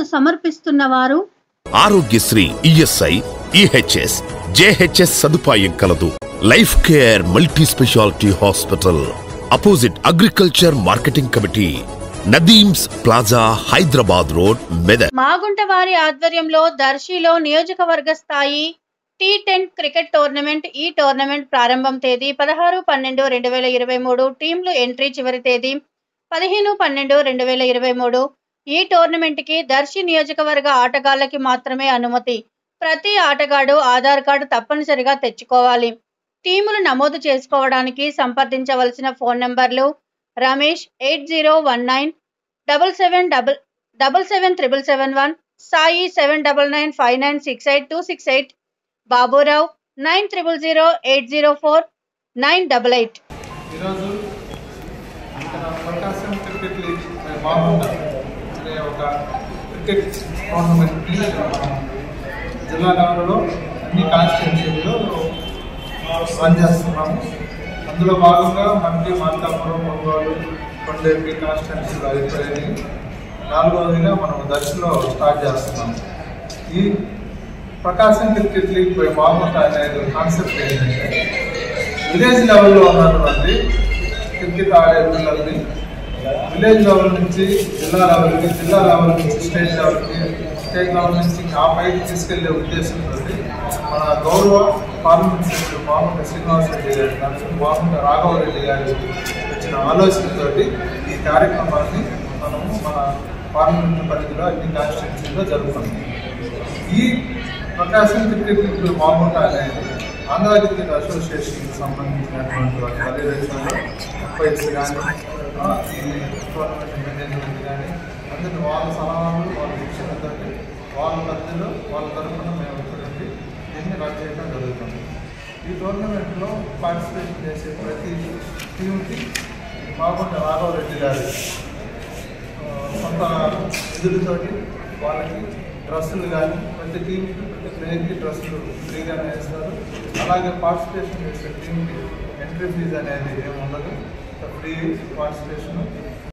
సేవలు సమర్పిస్తున్న వారు ఆరోగ్యశ్రీ ఈఎస్ఐ ఈహెచ్ఎస్ జేహెచ్ఎస్ సదుపాయం కలదు life care multi specialty hospital opposite agriculture marketing committee Nadeem's plaza Hyderabad road Medak Magunta వారి ఆధ్వర్యంలో దర్శిలో నియోజకవర్గ స్థాయి టీ టెన్ క్రికెట్ టోర్నమెంట్ ఈ టోర్నమెంట్ ప్రారంభం తేదీ పదహారు పన్నెండు రెండు వేల ఇరవై మూడు టీంలు ఎంట్రీ చివరి తేదీ పదిహేను పన్నెండు రెండు వేల ఇరవై మూడు ఈ టోర్నమెంట్కి దర్శి నియోజకవర్గ ఆటగాళ్ళకి మాత్రమే అనుమతి ప్రతి ఆటగాడు ఆధార్ కార్డు తప్పనిసరిగా తెచ్చుకోవాలి టీములు నమోదు చేసుకోవడానికి సంప్రదించవలసిన ఫోన్ నంబర్లు Ramesh eight zero one nine double seven double double seven triple seven one Sai seven double nine five nine six eight two six eight Baburao nine triple zero eight zero four nine double eight ఈరోజు ఇక్కడ ప్రకాశం cricket league మరి బాగుందా అనే ఒక cricket టోర్నమెంట్ని మనం జిల్లా లెవెల్లో అన్ని కాన్స్టిట్యున్సీల్లో రన్ చేస్తున్నాము అందులో భాగంగా మనకి మార్కాపురం ఒంగోలు కొండేపి కాన్స్టిట్యున్సీలో అయిపోయాయి నాలుగవదిగా మనం దర్శిలో స్టార్ట్ చేస్తున్నాము ఈ ప్రకాశం క్రికెట్ లీగ్ బాగుంటా అనేది కాన్సెప్ట్ ఏంటంటే విలేజ్ లెవెల్లో ఉన్నటువంటి క్రికెట్ ఆడే పిల్లల్ని విలేజ్ లెవెల్ నుంచి జిల్లా లెవెల్కి జిల్లా లెవెల్ నుంచి స్టేట్ లెవెల్కి స్టేట్ లెవెల్ నుంచి ఆ పైకి తీసుకెళ్లే ఉద్దేశంతో మన గౌరవ పార్లమెంట్ సభ్యులు మామూలు శ్రీనివాస్ రెడ్డి గారి దాంట్లో మామూలు రాఘవరెడ్డి గారి వచ్చిన ఆలోచనతోటి ఈ కార్యక్రమాన్ని మనము మన పార్లమెంట్ పరిధిలో అన్ని కాన్స్టిట్యూన్సీలో జరుగుతుంది ఈ ప్రకాశం క్రికెట్ లీగ్ మామూలు అనేది ఆంధ్ర క్రికెట్ అసోసియేషన్కి సంబంధించినటువంటి వాటి పర్యవేక్షణలో ఎంపైర్స్ కానీ ఆ, ఈ టోర్నమెంట్ మేనేజ్మెంట్ కానీ అందరి వాళ్ళ సలహాలు వాళ్ళ శిక్షణతో వాళ్ళ మధ్యలో వాళ్ళ తరఫున మేము ఇటువంటి దీన్ని రన్ చేయడం జరుగుతుంది ఈ టోర్నమెంట్లో పార్టిసిపేట్ చేసే ప్రతి టీంకి మాగుంట రాఘవరెడ్డి గారి ఆ, సొంత నిధులతోటి వాళ్ళకి డ్రెస్సులు కానీ ప్రతి టీంకి ప్రతి ప్లేయర్కి డ్రెస్సులు ఫ్రీగానే వేస్తారు అలాగే పార్టిసిపేషన్ చేసే టీంకి ఎంట్రీ ఫీజు అనేది ఏమి ఉండదు ఫ్రీ పార్టిసిపేషన్